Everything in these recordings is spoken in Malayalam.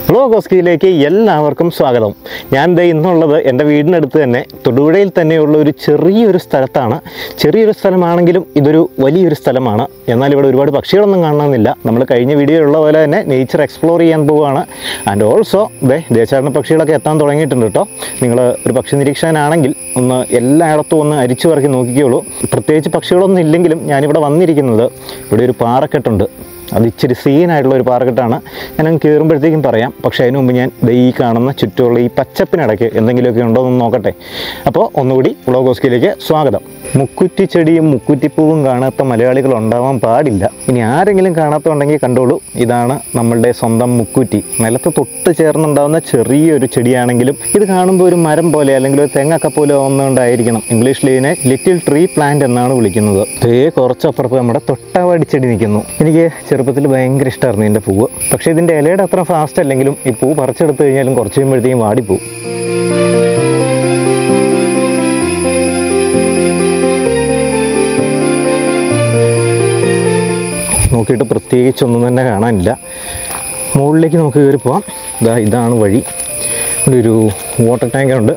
വ്ളോഗോസ്കിയിലേക്ക് എല്ലാവർക്കും സ്വാഗതം ഞാൻ ദേ ഇന്നുള്ളത് എൻ്റെ വീടിനടുത്ത് തന്നെ തൊടുപുഴയിൽ തന്നെയുള്ള ഒരു ചെറിയൊരു സ്ഥലത്താണ് ചെറിയൊരു സ്ഥലമാണെങ്കിലും ഇതൊരു വലിയൊരു സ്ഥലമാണ് എന്നാൽ ഇവിടെ ഒരുപാട് പക്ഷികളൊന്നും കാണണമെന്നില്ല നമ്മൾ കഴിഞ്ഞ വീഡിയോ ഉള്ള പോലെ തന്നെ നേച്ചർ എക്സ്പ്ലോർ ചെയ്യാൻ പോവുകയാണ് ആൻഡ് ഓൾസോ ദേ ദേശാടന പക്ഷികളൊക്കെ എത്താൻ തുടങ്ങിയിട്ടുണ്ട് കേട്ടോ നിങ്ങൾ ഒരു പക്ഷി നിരീക്ഷകനാണെങ്കിൽ ഒന്ന് എല്ലായിടത്തും ഒന്ന് അരിച്ചു പറക്കി നോക്കിക്കോളൂ പ്രത്യേകിച്ച് പക്ഷികളൊന്നും ഇല്ലെങ്കിലും ഞാനിവിടെ വന്നിരിക്കുന്നത് ഇവിടെ ഒരു പാറക്കെട്ടുണ്ട് അത് ഇച്ചിരി സീനായിട്ടുള്ള ഒരു പാറക്കെട്ടാണ് ഞാൻ അങ്ങ് കയറുമ്പോഴത്തേക്കും പറയാം പക്ഷേ അതിന് മുമ്പ് ഞാൻ ദേ ഈ കാണുന്ന ചുറ്റുമുള്ള ഈ പച്ചപ്പിനിടയ്ക്ക് എന്തെങ്കിലുമൊക്കെ ഉണ്ടോ എന്ന് നോക്കട്ടെ അപ്പോൾ ഒന്നുകൂടി വ്ളോഗോസ്കിയിലേക്ക് സ്വാഗതം മുക്കുറ്റി ചെടിയും മുക്കുറ്റിപ്പൂവും കാണാത്ത മലയാളികൾ ഉണ്ടാവാൻ പാടില്ല ഇനി ആരെങ്കിലും കാണാത്തുണ്ടെങ്കിൽ കണ്ടോളൂ ഇതാണ് നമ്മളുടെ സ്വന്തം മുക്കുറ്റി നിലത്ത് തൊട്ട് ചേർന്നുണ്ടാവുന്ന ചെറിയൊരു ചെടിയാണെങ്കിലും ഇത് കാണുമ്പോൾ ഒരു മരം പോലെ അല്ലെങ്കിൽ ഒരു തെങ്ങൊക്കെ പോലെ ഒന്നുകൊണ്ടായിരിക്കണം ഇംഗ്ലീഷിൽ ഇതിനെ ലിറ്റിൽ ട്രീ പ്ലാന്റ് എന്നാണ് വിളിക്കുന്നത് ഇതേ കുറച്ചപ്പുറത്ത് നമ്മുടെ തൊട്ടാവാടി ചെടി നിൽക്കുന്നു എനിക്ക് ചെറുപ്പത്തിൽ ഭയങ്കര ഇഷ്ടമായിരുന്നു ഇതിൻ്റെ പൂവ് പക്ഷേ ഇതിൻ്റെ ഇലയുടെ അത്ര ഫാസ്റ്റ് അല്ലെങ്കിലും ഈ പൂ പറിച്ചെടുത്ത് കഴിഞ്ഞാലും കുറച്ച് കഴിയുമ്പോഴത്തേക്കും വാടിപ്പോവും നോക്കിയിട്ട് പ്രത്യേകിച്ചൊന്നും തന്നെ കാണാനില്ല മുകളിലേക്ക് നമുക്ക് കയറി പോവാം ഇതാ ഇതാണ് വഴി ഇവിടെ ഒരു വാട്ടർ ടാങ്കറുണ്ട്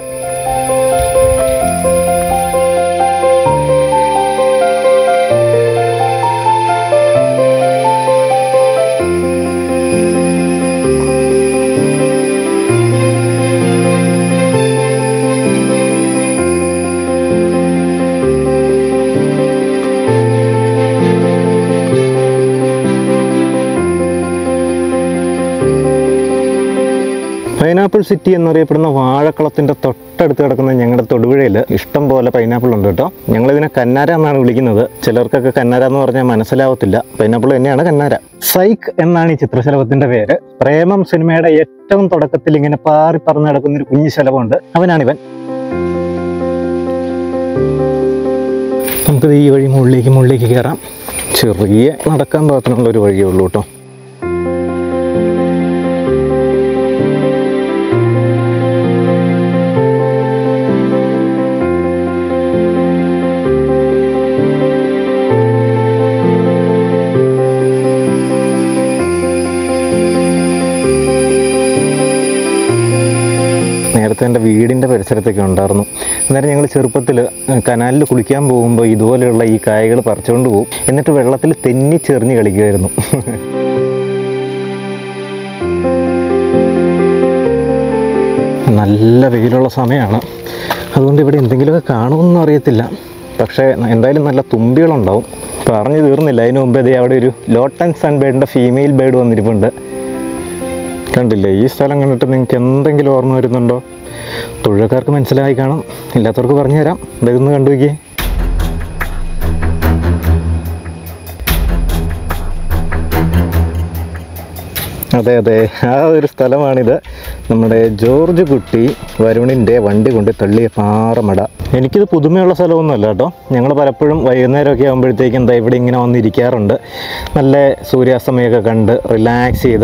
പൈനാപ്പിൾ സിറ്റി എന്നറിയപ്പെടുന്ന വാഴക്കുളത്തിൻ്റെ തൊട്ടടുത്ത് കിടക്കുന്ന ഞങ്ങളുടെ തൊടുപുഴയിൽ ഇഷ്ടം പോലെ പൈനാപ്പിൾ ഉണ്ട് കേട്ടോ ഞങ്ങളിതിനെ കന്നാര എന്നാണ് വിളിക്കുന്നത് ചിലർക്കൊക്കെ കന്നാര എന്ന് പറഞ്ഞാൽ മനസ്സിലാവത്തില്ല പൈനാപ്പിൾ തന്നെയാണ് കന്നാര സൈക്ക് എന്നാണ് ഈ ചിത്രശലഭത്തിൻ്റെ പേര് പ്രേമം സിനിമയുടെ ഏറ്റവും തുടക്കത്തിൽ ഇങ്ങനെ പാറി പറന്ന് നടക്കുന്ന ഒരു കുഞ്ഞു ശലഭമുണ്ട് അവനാണിവൻ നമുക്കിത് ഈ വഴി മുകളിലേക്ക് മുകളിലേക്ക് കയറാം ചെറിയ നടക്കാൻ പാകത്തിനുള്ള ഒരു വഴിയേ ഉള്ളൂ കേട്ടോ നേരത്തെ എൻ്റെ വീടിൻ്റെ പരിസരത്തൊക്കെ ഉണ്ടായിരുന്നു അന്നേരം ഞങ്ങൾ ചെറുപ്പത്തിൽ കനാലിൽ കുളിക്കാൻ പോകുമ്പോൾ ഇതുപോലെയുള്ള ഈ കായകൾ പറിച്ചുകൊണ്ട് പോകും എന്നിട്ട് വെള്ളത്തിൽ തെന്നി ചെറിഞ്ഞ് കളിക്കുമായിരുന്നു നല്ല വെയിലുള്ള സമയമാണ് അതുകൊണ്ട് ഇവിടെ എന്തെങ്കിലുമൊക്കെ കാണുമെന്നും അറിയത്തില്ല പക്ഷേ എന്തായാലും നല്ല തുമ്പികളുണ്ടാവും പറഞ്ഞു തീർന്നില്ല അതിന് മുമ്പേ ദേ അവിടെ ഒരു ലോട്ടൻ സൺ ബേഡിൻ്റെ ഫീമെയിൽ ബേഡ് വന്നിരിപ്പുണ്ട് കണ്ടില്ലേ ഈ സ്ഥലം കണ്ടിട്ട് നിങ്ങൾക്ക് എന്തെങ്കിലും ഓർമ്മ വരുന്നുണ്ടോ തൊഴിൽക്കാർക്ക് മനസ്സിലായി കാണും ഇല്ലാത്തവർക്ക് പറഞ്ഞു തരാം ഇതൊന്ന് കണ്ടു നോക്കിയേ അതെ അതെ ആ ഒരു സ്ഥലമാണിത് നമ്മുടെ ജോർജ് കുട്ടി വരുണിൻ്റെ വണ്ടി കൊണ്ട് തള്ളിയ പാറമട എനിക്കിത് പുതുമയുള്ള സ്ഥലമൊന്നുമല്ല കേട്ടോ ഞങ്ങൾ പലപ്പോഴും വൈകുന്നേരമൊക്കെ ആകുമ്പോഴത്തേക്കും എന്താ ഇവിടെ ഇങ്ങനെ വന്നിരിക്കാറുണ്ട് നല്ല സൂര്യാസ്തമയമൊക്കെ കണ്ട് റിലാക്സ് ചെയ്ത്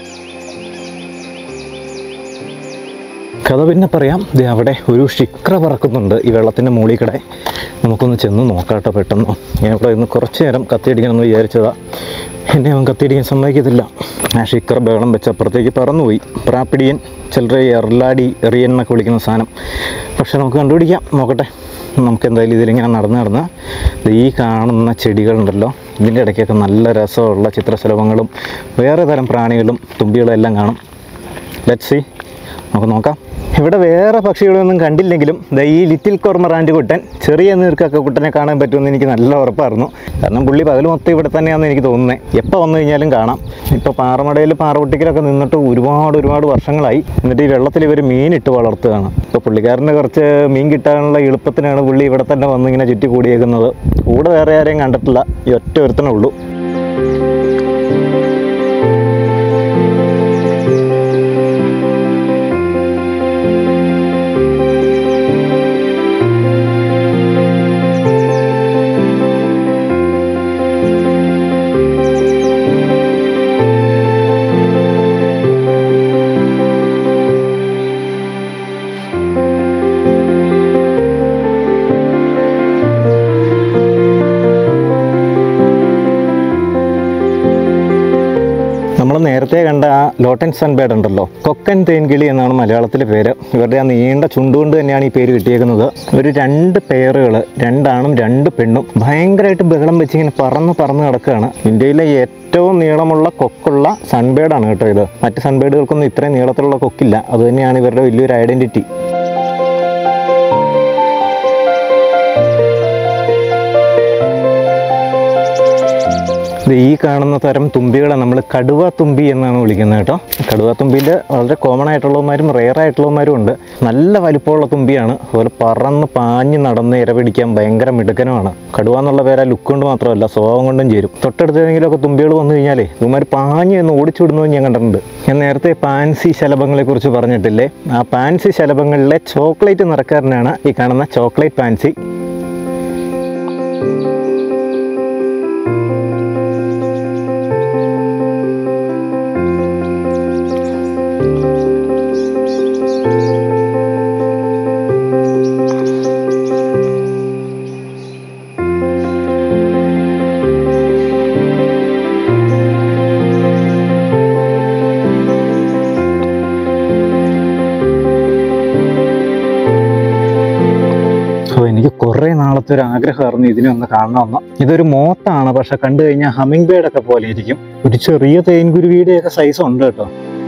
കഥ പിന്നെ പറയാം ദേ അവിടെ ഒരു ഷിക്ര പറക്കുന്നുണ്ട് ഈ വെള്ളത്തിൻ്റെ മുകളിൽ കൂടെ നമുക്കൊന്ന് ചെന്ന് നോക്കാം കേട്ടോ പെട്ടെന്ന് ഞാൻ ഇവിടെ ഇന്ന് കുറച്ച് നേരം കത്തിയടിക്കണമെന്ന് വിചാരിച്ചതാ എന്നെ അവൻ കത്തിയടിക്കാൻ സമ്മതിക്കത്തില്ല ആ ഷിക്ര ബഹളം വെച്ച് അപ്പുറത്തേക്ക് പറന്നുപോയി പ്രാപ്പിടിയൻ ചിലരെ എർലാടി എറിയൻ എന്നൊക്കെ വിളിക്കുന്ന സാധനം പക്ഷെ നമുക്ക് കണ്ടുപിടിക്കാം നോക്കട്ടെ നമുക്ക് എന്തായാലും ഇതിലിങ്ങനെ നടന്ന് നടന്ന് ദേ ഈ കാണുന്ന ചെടികളുണ്ടല്ലോ ഇതിൻ്റെ ഇടയ്ക്കൊക്കെ നല്ല രസമുള്ള ചിത്രശലഭങ്ങളും വേറെ തരം പ്രാണികളും തുമ്പികളും എല്ലാം കാണും ലെറ്റ് സി നമുക്ക് നോക്കാം ഇവിടെ വേറെ പക്ഷികളൊന്നും കണ്ടില്ലെങ്കിലും ദാ ഈ ലിറ്റിൽ കോർമറാൻഡ് കുട്ടൻ ചെറിയ നീർക്കൊക്കെ കുട്ടനെ കാണാൻ പറ്റുമെന്ന് എനിക്ക് നല്ല ഉറപ്പായിരുന്നു കാരണം പുള്ളി പകൽ മൊത്തം ഇവിടെ തന്നെയാണെന്ന് എനിക്ക് തോന്നുന്നത് എപ്പോൾ വന്നു കഴിഞ്ഞാലും കാണാം ഇപ്പോൾ പാറമടയിൽ പാറവെട്ടിക്കലൊക്കെ നിന്നിട്ട് ഒരുപാട് ഒരുപാട് വർഷങ്ങളായി എന്നിട്ട് ഈ വെള്ളത്തിൽ ഇവർ മീനിട്ട് വളർത്തുകയാണ് ഇപ്പോൾ പുള്ളിക്കാരന് കുറച്ച് മീൻ കിട്ടാനുള്ള എളുപ്പത്തിനാണ് പുള്ളി ഇവിടെ തന്നെ വന്ന് ഇങ്ങനെ ചുറ്റി കൂടിയേക്കുന്നത് കൂടെ വേറെ ആരെയും കണ്ടിട്ടില്ല ഈ ഒറ്റ ഒരുത്തനേ ഉള്ളൂ നമ്മൾ നേരത്തെ കണ്ട ആ ലോട്ടൻ സൺബേഡ് ഉണ്ടല്ലോ കൊക്കൻ തേൻകിളി എന്നാണ് മലയാളത്തിലെ പേര് ഇവരുടെ ആ നീണ്ട ചുണ്ടുകൊണ്ട് തന്നെയാണ് ഈ പേര് കിട്ടിയേക്കുന്നത് ഒരു രണ്ട് പെയറുകൾ രണ്ടാണും രണ്ട് പെണ്ണും ഭയങ്കരമായിട്ട് ബഹളം വെച്ച് ഇങ്ങനെ പറന്ന് പറന്ന് കിടക്കുകയാണ് ഇന്ത്യയിലെ ഏറ്റവും നീളമുള്ള കൊക്കുള്ള സൺബേഡാണ് കേട്ടോ ഇത് മറ്റ് സൺബേഡുകൾക്കൊന്നും ഇത്രയും നീളത്തിലുള്ള കൊക്കില്ല അതുതന്നെയാണ് ഇവരുടെ വലിയൊരു ഐഡൻറ്റിറ്റി ഇത് ഈ കാണുന്ന തരം തുമ്പികളെ നമ്മൾ കടുവ തുമ്പി എന്നാണ് വിളിക്കുന്നത് കേട്ടോ കടുവ തുമ്പിയിൽ വളരെ കോമൺ ആയിട്ടുള്ളവന്മാരും റെയർ ആയിട്ടുള്ളവന്മാരും ഉണ്ട് നല്ല വലിപ്പമുള്ള തുമ്പിയാണ് അതുപോലെ പറന്ന് പാഞ്ഞ് നടന്ന് ഇര പിടിക്കാൻ ഭയങ്കര മിടുക്കനുമാണ് കടുവ എന്നുള്ള പേര് ആ ലുക്ക് കൊണ്ട് മാത്രമല്ല സ്വഭാവം കൊണ്ടും ചേരും തൊട്ടടുത്ത് ഏതെങ്കിലുമൊക്കെ തുമ്പികൾ വന്നു കഴിഞ്ഞാലേ ഇവന്മാർ പാഞ്ഞ് എന്ന് ഓടിച്ചു വിടുന്നത് ഞാൻ കണ്ടിട്ടുണ്ട് ഞാൻ നേരത്തെ പാൻസി ശലഭങ്ങളെ കുറിച്ച് പറഞ്ഞിട്ടില്ലേ ആ പാൻസി ശലഭങ്ങളിലെ ചോക്ലേറ്റ് നിറക്കാരനാണ് ഈ കാണുന്ന ചോക്ലേറ്റ് പാൻസി അപ്പോൾ എനിക്ക് കുറേ നാളത്തെ ഒരു ആഗ്രഹമായിരുന്നു ഇതിനെ ഒന്ന് കാണണമെന്ന് ഇതൊരു മോത്താണ് പക്ഷെ കണ്ടു കഴിഞ്ഞാൽ ഹമ്മിങ് ബേർഡ് ഒക്കെ പോലെ ഇരിക്കും ഒരു ചെറിയ തേൻകുരുവിയുടെ ഒക്കെ സൈസ് ഉണ്ട് കേട്ടോ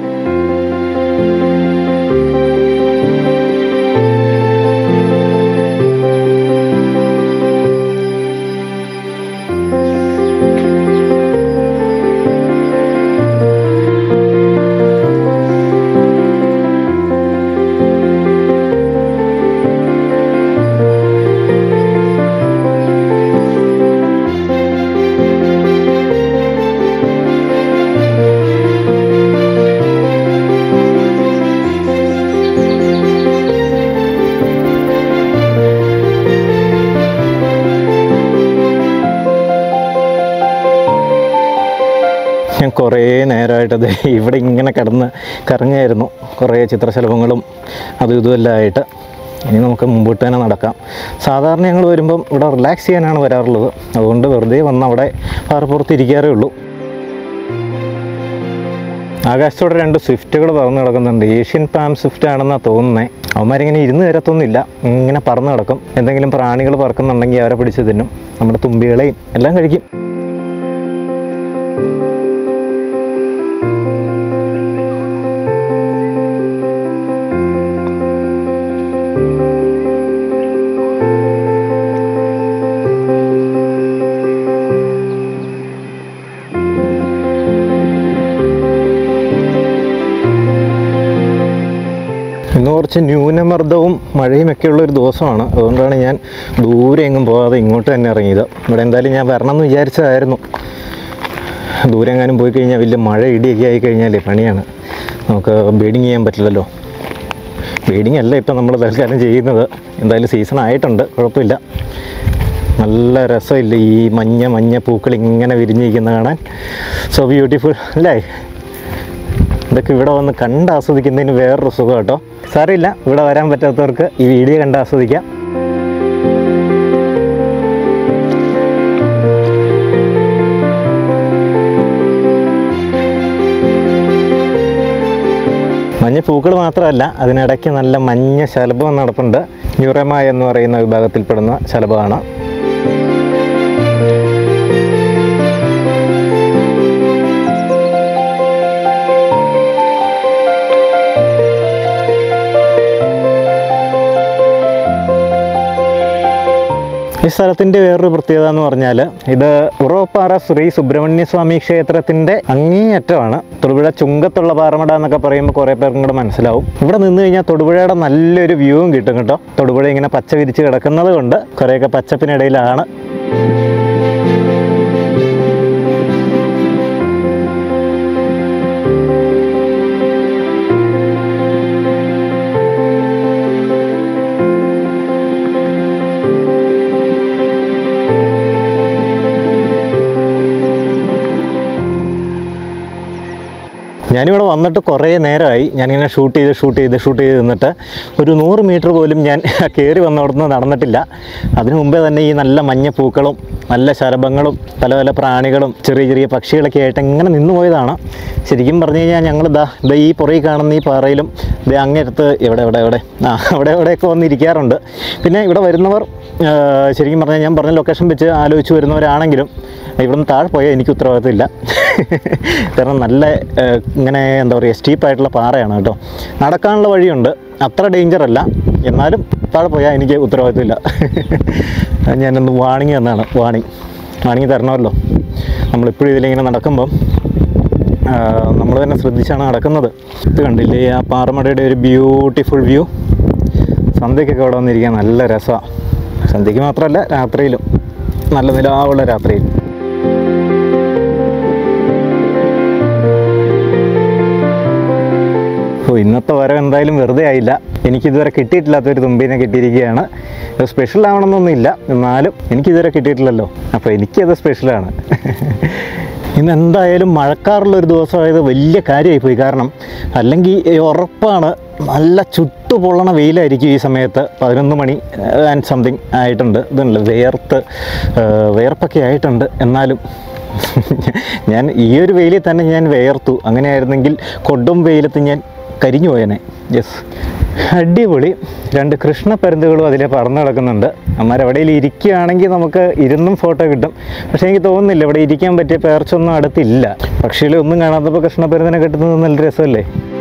ഞാൻ കുറേ നേരമായിട്ട് ദേ ഇവിടെ ഇങ്ങനെ കിടന്ന് കറങ്ങായിരുന്നു കുറേ ചിത്രശലഭങ്ങളും അതും ഇതുമെല്ലാം ആയിട്ട് ഇനി നമുക്ക് മുമ്പോട്ട് തന്നെ നടക്കാം സാധാരണ ഞങ്ങൾ വരുമ്പം ഇവിടെ റിലാക്സ് ചെയ്യാനാണ് വരാറുള്ളത് അതുകൊണ്ട് വെറുതെ വന്ന് അവിടെ പാറപ്പുറത്ത് ഇരിക്കാറേ ഉള്ളൂ ആകാശത്തോടെ രണ്ട് സ്വിഫ്റ്റുകൾ പറന്ന് കിടക്കുന്നുണ്ട് ഏഷ്യൻ പാം സ്വിഫ്റ്റ് ആണെന്നാണ് തോന്നുന്നത് അവന്മാരിങ്ങനെ ഇരുന്ന് തരത്തൊന്നുമില്ല ഇങ്ങനെ പറന്ന് കിടക്കും എന്തെങ്കിലും പ്രാണികൾ പറക്കുന്നുണ്ടെങ്കിൽ അവരെ പിടിച്ച് തിന്നും നമ്മുടെ തുമ്പികളെയും എല്ലാം കഴിക്കും ഇന്ന് കുറച്ച് ന്യൂനമർദ്ദവും മഴയും ഒക്കെ ഉള്ള ഒരു ദിവസമാണ് അതുകൊണ്ടാണ് ഞാൻ ദൂരെ എങ്ങും പോകാതെ ഇങ്ങോട്ട് തന്നെ ഇറങ്ങിയത് ഇവിടെ എന്തായാലും ഞാൻ വരണം എന്ന് വിചാരിച്ചതായിരുന്നു ദൂരെ എങ്ങാനും പോയി കഴിഞ്ഞാൽ വലിയ മഴ ഇടിയൊക്കെ ആയി കഴിഞ്ഞാലേ പണിയാണ് നമുക്ക് ബീഡിങ് ചെയ്യാൻ പറ്റില്ലല്ലോ ബീഡിങ് അല്ല ഇപ്പം നമ്മൾ തൽക്കാലം ചെയ്യുന്നത് എന്തായാലും സീസൺ ആയിട്ടുണ്ട് കുഴപ്പമില്ല നല്ല രസമില്ല ഈ മഞ്ഞ മഞ്ഞ പൂക്കൾ ഇങ്ങനെ വിരിഞ്ഞിരിക്കുന്ന കാണാൻ സോ ബ്യൂട്ടിഫുൾ അല്ലേ ഇതൊക്കെ ഇവിടെ വന്ന് കണ്ട് ആസ്വദിക്കുന്നതിന് വേറൊരു സുഖം കേട്ടോ സാരമില്ല ഇവിടെ വരാൻ പറ്റാത്തവർക്ക് ഈ വീഡിയോ കണ്ട് ആസ്വദിക്കാം മഞ്ഞ പൂക്കൾ മാത്രമല്ല അതിനിടയ്ക്ക് നല്ല മഞ്ഞ ശലഭം നടപ്പുണ്ട് ന്യൂറമ എന്ന് പറയുന്ന വിഭാഗത്തിൽപ്പെടുന്ന ശലഭമാണ് ഈ സ്ഥലത്തിൻ്റെ വേറൊരു പ്രത്യേകത എന്ന് പറഞ്ഞാൽ ഇത് ഉറവപ്പാറ ശ്രീ സുബ്രഹ്മണ്യ സ്വാമി ക്ഷേത്രത്തിൻ്റെ അങ്ങേയറ്റമാണ് തൊടുപുഴ ചുങ്കത്തുള്ള പാറമട എന്നൊക്കെ പറയുമ്പോൾ കുറേ പേർക്കും കൂടെ മനസ്സിലാവും ഇവിടെ നിന്ന് കഴിഞ്ഞാൽ തൊടുപുഴയുടെ നല്ലൊരു വ്യൂവും കിട്ടും കേട്ടോ തൊടുപുഴ ഇങ്ങനെ പച്ച വിരിച്ച് കിടക്കുന്നത് കൊണ്ട് കുറേയൊക്കെ പച്ചപ്പിനിടയിലാണ് ഞാനിവിടെ വന്നിട്ട് കുറേ നേരമായി ഞാനിങ്ങനെ ഷൂട്ട് ചെയ്ത് ഷൂട്ട് ചെയ്ത് ഷൂട്ട് ചെയ്ത് നിന്നിട്ട് ഒരു നൂറ് മീറ്റർ പോലും ഞാൻ കയറി വന്നവിടുന്ന് നടന്നിട്ടില്ല അതിനു മുമ്പേ തന്നെ ഈ നല്ല മഞ്ഞ പൂക്കളും നല്ല ശലഭങ്ങളും പല പല പ്രാണികളും ചെറിയ ചെറിയ പക്ഷികളൊക്കെ ആയിട്ട് ഇങ്ങനെ നിന്ന് പോയതാണ് ശരിക്കും പറഞ്ഞു കഴിഞ്ഞാൽ ഞങ്ങൾ ദാ ദാ ഈ പുറകിൽ കാണുന്ന ഈ പാറയിലും ദേ അങ്ങേരത്ത് എവിടെ എവിടെ എവിടെ ആ അവിടെ എവിടെയൊക്കെ വന്നിരിക്കാറുണ്ട് പിന്നെ ഇവിടെ വരുന്നവർ ആ, ശരിക്കും പറഞ്ഞാൽ ഞാൻ പറഞ്ഞ ലൊക്കേഷൻ വെച്ച് ആലോചിച്ച് വരുന്നവരാണെങ്കിലും ഇവിടുന്ന് താഴെ പോയാൽ എനിക്ക് ഉത്തരവാദിത്തമില്ല കാരണം നല്ല ആ, ഇങ്ങനെ എന്താ പറയുക സ്റ്റീപ്പായിട്ടുള്ള പാറയാണ് കേട്ടോ നടക്കാനുള്ള വഴിയുണ്ട് അത്ര ഡേഞ്ചർ അല്ല എന്നാലും താഴെ പോയാൽ എനിക്ക് ഉത്തരവാദിത്തമില്ല അത് ഞാനൊന്ന് വാണിങ് തന്നാണ് വാണിങ് വാണിങ് തരണമല്ലോ നമ്മളിപ്പോഴും ഇതിലിങ്ങനെ നടക്കുമ്പം നമ്മൾ തന്നെ ശ്രദ്ധിച്ചാണ് നടക്കുന്നത് ഇത് കണ്ടില്ലേ ആ പാറമടയുടെ ഒരു ബ്യൂട്ടിഫുൾ വ്യൂ സന്ധ്യക്കൊക്കെ അവിടെ വന്നിരിക്കാൻ നല്ല രസമാണ് സന്ധ്യയ്ക്ക് മാത്രമല്ല രാത്രിയിലും നല്ല നിലാവുള്ള രാത്രിയിൽ ഓ ഇന്നത്തെ വരവ് എന്തായാലും വെറുതെ ആയില്ല എനിക്കിതുവരെ കിട്ടിയിട്ടില്ലാത്തൊരു തുമ്പീനെ കിട്ടിയിരിക്കുകയാണ് ഇത് സ്പെഷ്യൽ ആവണമെന്നൊന്നുമില്ല എന്നാലും എനിക്കിതുവരെ കിട്ടിയിട്ടില്ലല്ലോ അപ്പോൾ എനിക്കത് സ്പെഷ്യലാണ് ഇന്ന് എന്തായാലും മഴക്കാറുള്ള ഒരു ദിവസമായത് വലിയ കാര്യമായി പോയി കാരണം അല്ലെങ്കിൽ ഈ ഉറപ്പാണ് നല്ല ചുട്ടു പൊള്ളണ വെയിലായിരിക്കും ഈ സമയത്ത് പതിനൊന്ന് മണി ആൻഡ് സംതിങ് ആയിട്ടുണ്ട് ഇതുണ്ട് വേർത്ത് ഏഹ്, വേർപ്പൊക്കെ ആയിട്ടുണ്ട് എന്നാലും ഞാൻ ഈ ഒരു വെയിലിൽ തന്നെ ഞാൻ വേർത്തു അങ്ങനെയായിരുന്നെങ്കിൽ കൊടും വെയിലത്ത് ഞാൻ കരിഞ്ഞു പോയനെ യെസ് അടിപൊളി രണ്ട് കൃഷ്ണപ്പരുന്തുകളും അതിലെ പറന്ന് കിടക്കുന്നുണ്ട് അമ്മാർ എവിടെയും ഇരിക്കുകയാണെങ്കിൽ നമുക്ക് ഇരുന്നും ഫോട്ടോ കിട്ടും പക്ഷേ എനിക്ക് തോന്നുന്നില്ല ഇവിടെ ഇരിക്കാൻ പറ്റിയ പേർച്ചൊന്നും അടുത്തില്ല പക്ഷികളെ ഒന്നും കാണാത്തപ്പോൾ കൃഷ്ണപ്പരുന്തിനെ കിട്ടുന്നത് നല്ല രസമല്ലേ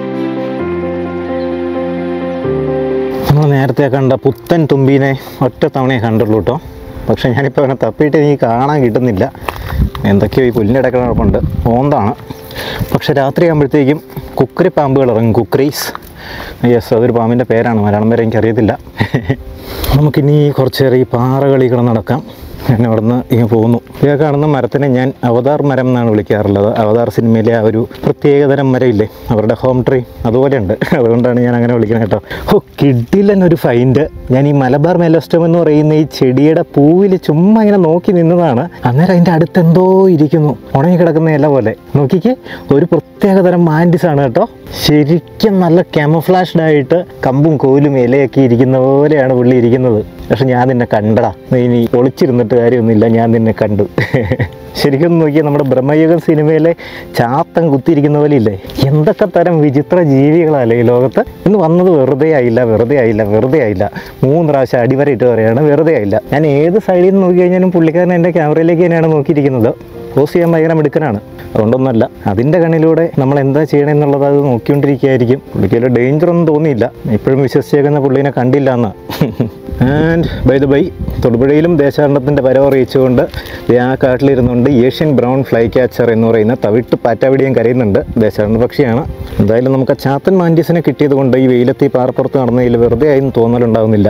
നമ്മൾ നേരത്തെ കണ്ട പുത്തൻ തുമ്പീനെ ഒറ്റ തവണയെ കണ്ടുള്ളൂ കേട്ടോ പക്ഷേ ഞാനിപ്പോൾ അവനെ തപ്പിയിട്ട് എനിക്ക് കാണാൻ കിട്ടുന്നില്ല എന്തൊക്കെയോ ഈ പുല്ലിൻ്റെ ഇടയ്ക്ക് കിടപ്പുണ്ട് ഓന്താണ് പക്ഷെ രാത്രി ആകുമ്പോഴത്തേക്കും കുക്കറി പാമ്പുകൾ ഇറങ്ങും കുക്കറീസ് യെസ് അതൊരു പാമ്പിൻ്റെ പേരാണ് മലയാളം പേര് എനിക്കറിയത്തില്ല നമുക്കിനി കുറച്ചേറെ ഈ പാറകളികൾ നടക്കാം ഞാൻ അവിടെ നിന്ന് ഇങ്ങനെ പോകുന്നു ഇതൊക്കെ കാണുന്ന മരത്തിനെ ഞാൻ അവതാർ മരം എന്നാണ് വിളിക്കാറുള്ളത് അവതാർ സിനിമയിലെ ആ ഒരു പ്രത്യേകതരം മരമില്ലേ അവരുടെ ഹോം ട്രീ അതുപോലെ ഉണ്ട് അതുകൊണ്ടാണ് ഞാൻ അങ്ങനെ വിളിക്കുന്നത് കേട്ടോ ഓ കിഡിലൻ ഒരു ഫൈൻഡ് ഞാൻ ഈ മലബാർ മെലസ്റ്റം എന്ന് പറയുന്ന ഈ ചെടിയുടെ പൂവിൽ ചുമ്മാ ഇങ്ങനെ നോക്കി നിന്നതാണ് അന്നേരം അതിൻ്റെ അടുത്ത് എന്തോ ഇരിക്കുന്നു ഉണങ്ങി കിടക്കുന്ന ഇല പോലെ നോക്കിക്കേ ഒരു പ്രത്യേകതരം മാൻഡിസ് ആണ് കേട്ടോ ശരിക്കും നല്ല ക്യാമഫ്ലാഷ്ഡ് ആയിട്ട് കമ്പും കോലും ഇലയൊക്കെ ഇരിക്കുന്ന പോലെയാണ് പുള്ളി ഇരിക്കുന്നത് പക്ഷെ ഞാൻ നിന്നെ കണ്ടടാ നീ ഇനി ഒളിച്ചിരുന്നിട്ട് കാര്യമൊന്നുമില്ല ഞാൻ നിന്നെ കണ്ടു ശരിക്കും ഒന്ന് നോക്കിയാൽ നമ്മുടെ ബ്രഹ്മയുഗം സിനിമയിലെ ചാത്തം കുത്തിയിരിക്കുന്ന പോലെ ഇല്ലേ എന്തൊക്കെ തരം വിചിത്ര ജീവികളല്ലേ ഈ ലോകത്ത് ഇന്ന് വന്നത് വെറുതെ ആയില്ല വെറുതെ ആയില്ല വെറുതെ ആയില്ല മൂന്ന് പ്രാവശ്യം അടിവരയിട്ട് പറയാണ് വെറുതെ ആയില്ല ഞാൻ ഏത് സൈഡിൽ നിന്ന് നോക്കി കഴിഞ്ഞാലും പുള്ളിക്കാരൻ എൻ്റെ ക്യാമറയിലേക്ക് തന്നെയാണ് നോക്കിയിരിക്കുന്നത് പോസ് ചെയ്യാൻ ഭയങ്കര മിടുക്കനാണ് അതുകൊണ്ടൊന്നുമല്ല അതിൻ്റെ കണ്ണിലൂടെ നമ്മൾ എന്താ ചെയ്യണമെന്നുള്ളത് അത് നോക്കിക്കൊണ്ടിരിക്കുകയായിരിക്കും പുള്ളിക്ക് വലിയ ഡേഞ്ചർ ഒന്നും തോന്നിയില്ല ഇപ്പോഴും വിശ്വസിച്ചേക്കുന്ന പുള്ളീനെ കണ്ടില്ല എന്ന് ആൻഡ് ബൈ ദ ബൈ തൊടുപുഴയിലും ദേശാടനത്തിൻ്റെ പരവ് അറിയിച്ചുകൊണ്ട് ദേ ആ കാട്ടിലിരുന്നുകൊണ്ട് ഏഷ്യൻ ബ്രൗൺ ഫ്ലൈ ക്യാച്ചർ എന്ന് പറയുന്ന തവിട്ട് പാറ്റാവിടിയും കരയുന്നുണ്ട് ദേശാടന പക്ഷിയാണ് എന്തായാലും നമുക്ക് ആ ചാത്തൻ മാൻറ്റീസിനെ കിട്ടിയത് കൊണ്ട് ഈ വെയിലത്ത് ഈ പാറപ്പുറത്ത് നടന്നതിൽ വെറുതെ ആയി എന്ന് തോന്നലുണ്ടാവുന്നില്ല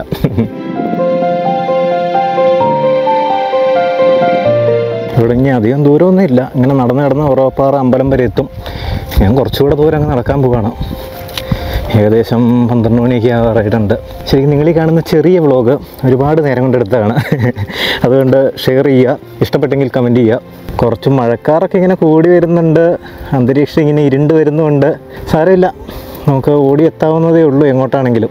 ഇവിടെ ഇനി അധികം ദൂരമൊന്നും ഇല്ല ഇങ്ങനെ നടന്ന് നടന്ന് ഉറവപ്പാറ അമ്പലം വരെ എത്തും ഞാൻ കുറച്ചുകൂടെ ദൂരം അങ്ങ് നടക്കാൻ പോവാണ് ഏകദേശം പന്ത്രണ്ട് മണിയൊക്കെ ആവാറായിട്ടുണ്ട് ശരിക്കും നിങ്ങൾ ഈ കാണുന്ന ചെറിയ വ്ളോഗ് ഒരുപാട് നേരം കൊണ്ടെടുത്താണ് അതുകൊണ്ട് ഷെയർ ചെയ്യുക ഇഷ്ടപ്പെട്ടെങ്കിൽ കമൻറ്റ് ചെയ്യുക കുറച്ച് മഴക്കാറൊക്കെ ഇങ്ങനെ കൂടി വരുന്നുണ്ട് അന്തരീക്ഷം ഇങ്ങനെ ഇരുണ്ട് വരുന്നുണ്ട് സാരമില്ല നമുക്ക് ഓടി എത്താവുന്നതേ ഉള്ളൂ എങ്ങോട്ടാണെങ്കിലും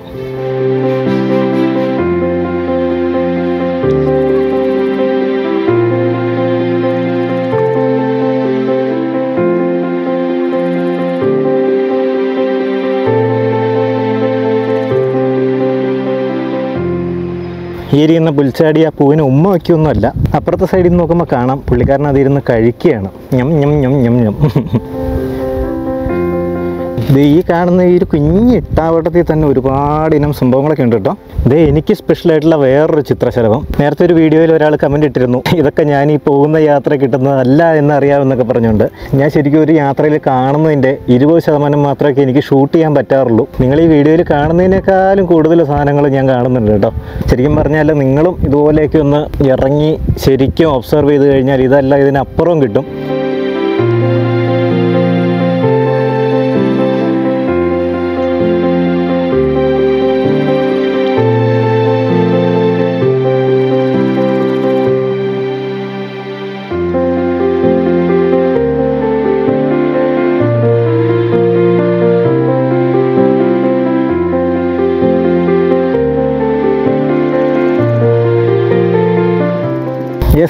ഈ ഇരിക്കുന്ന പുൽച്ചാടി ആ പൂവിന് ഉമ്മ വയ്ക്കൊന്നുമല്ല അപ്പുറത്തെ സൈഡിൽ നിന്ന് നോക്കുമ്പോൾ കാണാം പുള്ളിക്കാരൻ അതിരുന്ന് കഴിക്കുകയാണ് ഞം ഞം ഞം ഞം ഞം ഇത് ഈ കാണുന്ന ഈ ഒരു കുഞ്ഞ് ഇട്ടാവട്ടത്തിൽ തന്നെ ഒരുപാട് ഇനം സംഭവങ്ങളൊക്കെ ഉണ്ട് കേട്ടോ ഇത് എനിക്ക് സ്പെഷ്യൽ ആയിട്ടുള്ള വേറൊരു ചിത്രശലഭം നേരത്തെ ഒരു വീഡിയോയിൽ ഒരാൾ കമൻറ്റ് ഇട്ടിരുന്നു ഇതൊക്കെ ഞാൻ ഈ പോകുന്ന യാത്ര കിട്ടുന്നതല്ല എന്ന് അറിയാമെന്നൊക്കെ പറഞ്ഞുകൊണ്ട് ഞാൻ ശരിക്കും ഒരു യാത്രയിൽ കാണുന്നതിൻ്റെ ഇരുപത് ശതമാനം മാത്രമേ എനിക്ക് ഷൂട്ട് ചെയ്യാൻ പറ്റാറുള്ളൂ നിങ്ങൾ ഈ വീഡിയോയിൽ കാണുന്നതിനേക്കാളും കൂടുതൽ സാധനങ്ങൾ ഞാൻ കാണുന്നുണ്ട് കേട്ടോ ശരിക്കും പറഞ്ഞാൽ നിങ്ങളും ഇതുപോലെയൊക്കെ ഒന്ന് ഇറങ്ങി ശരിക്കും ഒബ്സർവ് ചെയ്ത് കഴിഞ്ഞാൽ ഇതല്ല ഇതിനപ്പുറം കിട്ടും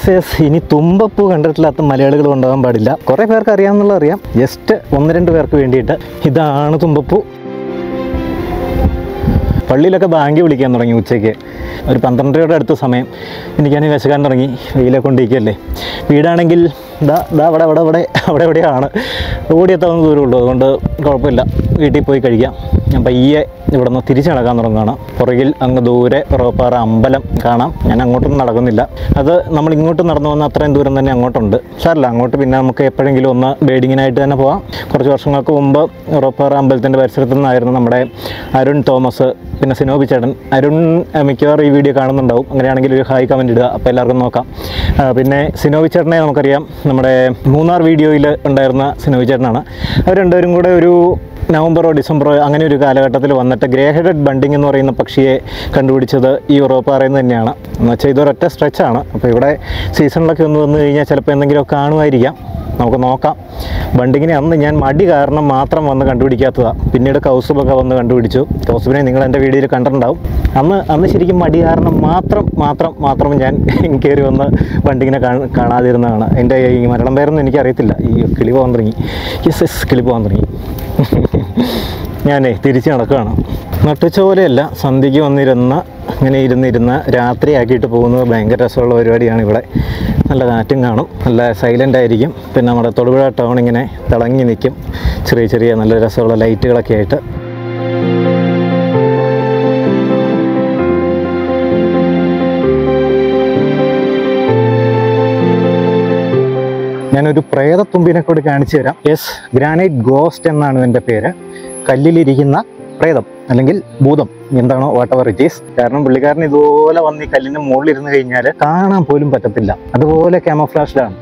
യെസ് യെസ് ഇനി തുമ്പപ്പൂ കണ്ടിട്ടില്ലാത്ത മലയാളികൾ ഉണ്ടാകാൻ പാടില്ല കുറേ പേർക്ക് അറിയാമെന്നുള്ള അറിയാം ജസ്റ്റ് ഒന്ന് രണ്ട് പേർക്ക് വേണ്ടിയിട്ട് ഇതാണ് തുമ്പപ്പൂ പള്ളിയിലൊക്കെ ബാങ്ക് വിളിക്കാൻ തുടങ്ങി ഉച്ചയ്ക്ക് ഒരു പന്ത്രണ്ടരയുടെ അടുത്ത സമയം എനിക്കാണെങ്കിൽ വിശക്കാൻ തുടങ്ങി വെയിലെ കൊണ്ടിരിക്കുകയല്ലേ വീടാണെങ്കിൽ ദാ ദാ അവിടെ അവിടെ അവിടെ അവിടെ എവിടെയാണ് ഓടിയെത്താവുന്ന ദൂരമുള്ളൂ അതുകൊണ്ട് കുഴപ്പമില്ല വീട്ടിൽ പോയി കഴിക്കാം ഞാൻ പയ്യെ ഇവിടെ നിന്ന് തിരിച്ച് നടക്കാൻ തുടങ്ങുകയാണ് പുറകിൽ അങ്ങ് ദൂരെ റോപ്പാറ അമ്പലം കാണാം ഞാൻ അങ്ങോട്ടൊന്നും നടക്കുന്നില്ല അത് നമ്മൾ ഇങ്ങോട്ട് നടന്നു വന്ന അത്രയും ദൂരം തന്നെ അങ്ങോട്ടുണ്ട് സാറില്ല അങ്ങോട്ട് പിന്നെ നമുക്ക് എപ്പോഴെങ്കിലും ഒന്ന് ബേഡിങ്ങിനായിട്ട് തന്നെ പോവാം കുറച്ച് വർഷങ്ങൾക്ക് മുമ്പ് റോപ്പാറ അമ്പലത്തിൻ്റെ പരിസരത്തു നിന്നായിരുന്നു നമ്മുടെ അരുൺ തോമസ് പിന്നെ സിനോബി ചേട്ടൻ അരുൺ അഹ് മിക്കവാറും ഈ വീഡിയോ കാണുന്നുണ്ടാവും അങ്ങനെയാണെങ്കിൽ ഒരു ഹായ് കമൻറ്റ് ഇടുക അപ്പോൾ എല്ലാവർക്കും നോക്കാം ആ, പിന്നെ സിനോബി ചേട്ടനെ നമുക്കറിയാം നമ്മുടെ മൂന്നാർ വീഡിയോയിൽ ഉണ്ടായിരുന്ന സിനോബി ചേട്ടനാണ് അവർ രണ്ടുപേരും കൂടെ ഒരു നവംബറോ ഡിസംബറോ അങ്ങനെ ഒരു കാലഘട്ടത്തിൽ വന്നിട്ട് ഗ്രേ ഹെഡഡ് ബണ്ടിങ് എന്ന് പറയുന്ന പക്ഷിയെ കണ്ടുപിടിച്ചത് ഈ ഉറപ്പാറയിൽ നിന്ന് തന്നെയാണ് എന്ന് വെച്ചാൽ ഇതൊരൊറ്റ സ്ട്രെച്ചാണ് അപ്പോൾ ഇവിടെ സീസണിലൊക്കെ ഒന്ന് വന്നു കഴിഞ്ഞാൽ ചിലപ്പോൾ എന്തെങ്കിലുമൊക്കെ കാണുമായിരിക്കാം നമുക്ക് നോക്കാം ബണ്ടിങ്ങിനെ അന്ന് ഞാൻ മടി കാരണം മാത്രം വന്ന് കണ്ടുപിടിക്കാത്തതാണ് പിന്നീട് കൗസുബൊക്കെ വന്ന് കണ്ടുപിടിച്ചു കൗസുബിനെ നിങ്ങൾ എൻ്റെ വീഡിയോയിൽ കണ്ടിട്ടുണ്ടാവും അന്ന് അന്ന് ശരിക്കും മടി കാരണം മാത്രം മാത്രം മാത്രം ഞാൻ കയറി വന്ന് ബണ്ടിങ്ങിനെ കാണ- കാണാതിരുന്നതാണ് എൻ്റെ ഈ മരണം പേരൊന്നും എനിക്കറിയത്തില്ല ഈ കിളി പോകാൻ തുടങ്ങി യെസ് യെസ് കിളി പോകാൻ തുടങ്ങി ഞാനേ തിരിച്ച് നടക്കുകയാണ് നട്ടുച്ചോലെയല്ല സന്ധ്യയ്ക്ക് വന്നിരുന്ന ഇങ്ങനെ ഇരുന്നിരുന്ന് രാത്രിയാക്കിയിട്ട് പോകുന്നത് ഭയങ്കര രസമുള്ള പരിപാടിയാണ് ഇവിടെ നല്ല കാറ്റും കാണും നല്ല സൈലൻ്റ് ആയിരിക്കും പിന്നെ നമ്മുടെ തൊടുപുഴ ടൗൺ ഇങ്ങനെ തിളങ്ങി നിൽക്കും ചെറിയ ചെറിയ നല്ല രസമുള്ള ലൈറ്റുകളൊക്കെ ആയിട്ട് ഞാനൊരു പ്രേതത്തുമ്പിനെ കൂടി കാണിച്ചു തരാം യെസ് ഗ്രാനൈറ്റ് ഗോസ്റ്റ് എന്നാണ് എൻ്റെ പേര് കല്ലിലിരിക്കുന്ന പ്രേതം അല്ലെങ്കിൽ ഭൂതം എന്താണോ വാട്ട് എവർ ഇറ്റ് ഈസ് കാരണം പുള്ളിക്കാരൻ ഇതുപോലെ വന്ന് ഈ കല്ലിൻ്റെ മുകളിൽ ഇരുന്ന് കഴിഞ്ഞാൽ കാണാൻ പോലും പറ്റത്തില്ല അതുപോലെ ക്യാമോഫ്ലാഷ്ഡാണ്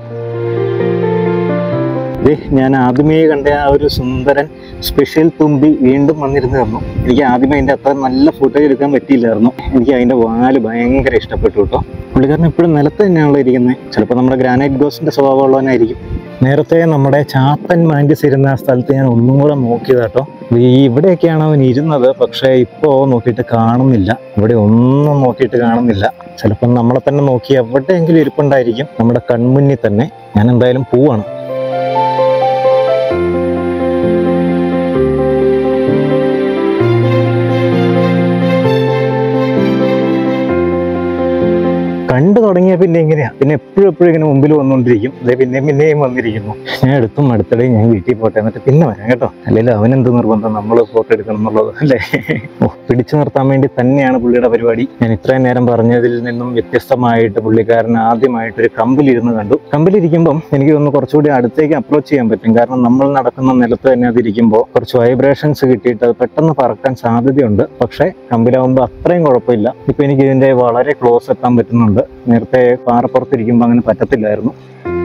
ദേ ഞാൻ ആദ്യമേ കണ്ട ആ ഒരു സുന്ദരൻ സ്പെഷ്യൽ തുമ്പി വീണ്ടും വന്നിരുന്നു തന്നു എനിക്ക് ആദ്യമേ അതിൻ്റെ അത്ര നല്ല ഫുട്ടേജ് എടുക്കാൻ പറ്റിയില്ലായിരുന്നു എനിക്ക് അതിൻ്റെ വാല് ഭയങ്കര ഇഷ്ടപ്പെട്ടു കേട്ടോ പുള്ളിക്കാരൻ എപ്പോഴും നിലത്ത് തന്നെയാണല്ലോ ഇരിക്കുന്നത് ചിലപ്പോൾ നമ്മുടെ ഗ്രാനൈറ്റ് ഗോസിൻ്റെ സ്വഭാവമുള്ളവനായിരിക്കും നേരത്തെ നമ്മുടെ ചാപ്പൻ മാൻഡിസ് ഇരുന്ന ആ സ്ഥലത്ത് ഞാൻ ഒന്നും കൂടെ നോക്കിയത് കേട്ടോ ഈ ഇവിടെയൊക്കെയാണ് അവൻ ഇരുന്നത് പക്ഷേ ഇപ്പോൾ നോക്കിയിട്ട് കാണുന്നില്ല ഇവിടെ ഒന്നും നോക്കിയിട്ട് കാണുന്നില്ല ചിലപ്പം നമ്മളെ തന്നെ നോക്കി എവിടെയെങ്കിലും ഇരിപ്പുണ്ടായിരിക്കും നമ്മുടെ കൺമുന്നിൽ തന്നെ ഞാൻ എന്തായാലും പോവാണ് കണ്ടു തുടങ്ങിയ പിന്നെ എങ്ങനെയാ പിന്നെ എപ്പോഴും എപ്പോഴും ഇങ്ങനെ മുമ്പിൽ വന്നുകൊണ്ടിരിക്കും അതെ പിന്നെയും പിന്നെയും വന്നിരിക്കുന്നു ഞാൻ എടുത്തും അടുത്തിടെ ഞാൻ വീട്ടിൽ പോട്ടെ എന്നിട്ട് പിന്നെ വരാം കേട്ടോ അല്ലെങ്കിൽ അവനെന്ത് നിർബന്ധം നമ്മൾ ഫോട്ടോ എടുക്കണം എന്നുള്ളത് അല്ലേ ഓ പിടിച്ചു നിർത്താൻ വേണ്ടി തന്നെയാണ് പുള്ളിയുടെ പരിപാടി ഞാൻ ഇത്രയും നേരം പറഞ്ഞതിൽ നിന്നും വ്യത്യസ്തമായിട്ട് പുള്ളിക്കാരൻ ആദ്യമായിട്ട് ഒരു കമ്പിലിരുന്ന് കണ്ടു കമ്പിലിരിക്കുമ്പം എനിക്ക് തോന്നുന്നു കുറച്ചുകൂടി അടുത്തേക്ക് അപ്രോച്ച് ചെയ്യാൻ പറ്റും കാരണം നമ്മൾ നടക്കുന്ന നിലത്ത് തന്നെ അതിരിക്കുമ്പോൾ കുറച്ച് വൈബ്രേഷൻസ് കിട്ടിയിട്ട് അത് പെട്ടെന്ന് പറക്കാൻ സാധ്യതയുണ്ട് പക്ഷേ കമ്പിലാവുമ്പോൾ അത്രയും കുഴപ്പമില്ല ഇപ്പൊ എനിക്ക് ഇതിന്റെ വളരെ ക്ലോസ് എത്താൻ പറ്റുന്നുണ്ട് നേരത്തെ പാറപ്പുറത്തിരിക്കുമ്പോൾ അങ്ങനെ പറ്റത്തില്ലായിരുന്നു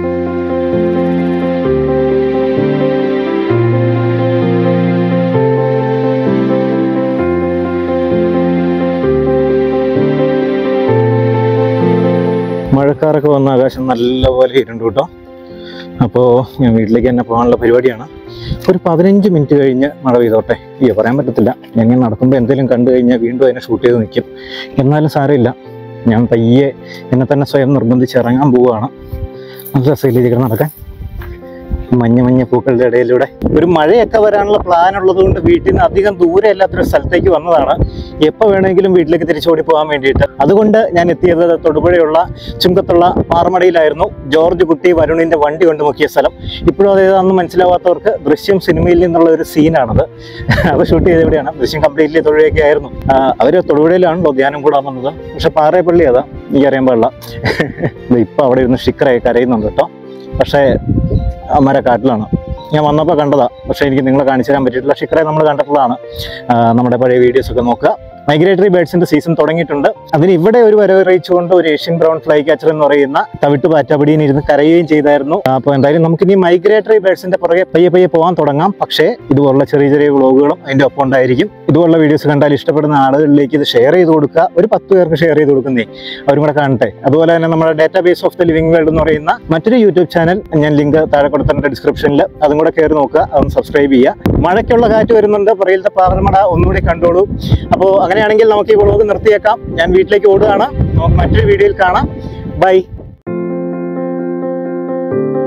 മഴക്കാറൊക്കെ വന്ന ആകാശം നല്ലപോലെ ഇരുണ്ടു കേട്ടോ അപ്പോൾ ഞാൻ വീട്ടിലേക്ക് തന്നെ പോകാനുള്ള പരിപാടിയാണ് ഒരു പതിനഞ്ച് മിനിറ്റ് കഴിഞ്ഞ് മഴ പെയ്തോട്ടെ അയ്യോ പറയാൻ പറ്റത്തില്ല ഞാൻ ഇങ്ങനെ നടക്കുമ്പോൾ എന്തെങ്കിലും കണ്ടു കഴിഞ്ഞാൽ വീണ്ടും അതിനെ ഷൂട്ട് ചെയ്ത് നിൽക്കും എന്നാലും സാരമില്ല ഞാൻ പയ്യെ എന്നെ തന്നെ സ്വയം നിർബന്ധിച്ച് ഇറങ്ങാൻ പോവുകയാണ് നല്ല രസമില്ല നടക്കാൻ മഞ്ഞ മഞ്ഞ പൂക്കളുടെ ഇടയിലൂടെ ഒരു മഴയൊക്കെ വരാനുള്ള പ്ലാൻ ഉള്ളത് കൊണ്ട് വീട്ടിൽ നിന്ന് അധികം ദൂരെ അല്ലാത്തൊരു സ്ഥലത്തേക്ക് വന്നതാണ് എപ്പോൾ വേണമെങ്കിലും വീട്ടിലേക്ക് തിരിച്ചോടി പോകാൻ വേണ്ടിയിട്ട് അതുകൊണ്ട് ഞാൻ എത്തിയത് തൊടുപുഴയുള്ള ചുങ്കത്തുള്ള പാറമടയിലായിരുന്നു ജോർജ് കുട്ടി വരുണിന്റെ വണ്ടി കൊണ്ട് മുക്കിയ സ്ഥലം ഇപ്പോഴും അത് ഏതാണെന്ന് മനസ്സിലാവാത്തവർക്ക് ദൃശ്യം സിനിമയിൽ നിന്നുള്ള ഒരു സീനാണത് അത് ഷൂട്ട് ചെയ്ത് എവിടെയാണ് ദൃശ്യം കംപ്ലീറ്റ്ലി തൊടുപുഴയൊക്കെ ആയിരുന്നു അവർ തൊടുപുഴയിലാണല്ലോ ധ്യാനം കൂടാൻ വന്നത് പക്ഷെ പാറയപ്പള്ളി അതാ എനിക്കറിയാൻ പാടില്ല ഇപ്പം അവിടെ ഇരുന്ന് ഷിക്കറായി കരയുന്നുണ്ട് കേട്ടോ പക്ഷേ അമ്മരെ കാട്ടിലാണ് ഞാൻ വന്നപ്പോൾ കണ്ടതാ പക്ഷേ എനിക്ക് നിങ്ങളെ കാണിച്ചു തരാൻ പറ്റിയിട്ടില്ല ഷിക്കറെ നമ്മൾ കണ്ടിട്ടുള്ളതാണ് ആ, നമ്മുടെ പഴയ വീഡിയോസ് ഒക്കെ നോക്കുക മൈഗ്രേറ്ററി ബേഡ്സിന്റെ സീസൺ തുടങ്ങിയിട്ടുണ്ട് അതിന് ഇവിടെ ഒരു വരവറിയിച്ചുകൊണ്ട് ഒരു ഏഷ്യൻ ബ്രൗൺ ഫ്ലൈ കാച്ചർ എന്ന് പറയുന്ന തവിട്ട് പാറ്റാപിടിയിൽ ഇരുന്ന് കരയുകയും ചെയ്തായിരുന്നു അപ്പോൾ എന്തായാലും നമുക്ക് ഇനി മൈഗ്രേറ്ററി ബേഡ്സിന്റെ പുറകെ പയ്യെ പയ്യെ പോകാൻ തുടങ്ങാം പക്ഷേ ഇതുപോലുള്ള ചെറിയ ചെറിയ വ്ളോഗുകളും അതിന്റെ ഒപ്പം ഉണ്ടായിരിക്കും ഇതുപോലുള്ള വീഡിയോസ് കണ്ടാൽ ഇഷ്ടപ്പെടുന്ന ആളുകളിലേക്ക് ഇത് ഷെയർ ചെയ്ത് കൊടുക്കുക ഒരു പത്ത് പേർക്ക് ഷെയർ ചെയ്ത് കൊടുക്കുന്നേ അവരും കൂടെ കാണട്ടെ അതുപോലെ തന്നെ നമ്മുടെ database of the living world എന്ന് പറയുന്ന മറ്റൊരു യൂട്യൂബ് ചാനൽ ഞാൻ ലിങ്ക് താഴെ കൊടുത്തിട്ടുണ്ട് ഡിസ്ക്രിപ്ഷനിൽ അതും കൂടെ കയറി നോക്കുക അതൊന്ന് സബ്സ്ക്രൈബ് ചെയ്യുക മഴയ്ക്കുള്ള കാറ്റ് വരുന്നുണ്ട് പുറയിലത്തെ പാറമട ഒന്നുകൂടി കണ്ടോളൂ അപ്പോൾ അങ്ങനെയാണെങ്കിൽ നമുക്ക് ഈ വ്ളോഗ് നിർത്തിയേക്കാം ഞാൻ വീട്ടിലേക്ക് ഓടുകയാണ് നമുക്ക് മറ്റൊരു വീഡിയോയിൽ കാണാം ബൈ ആ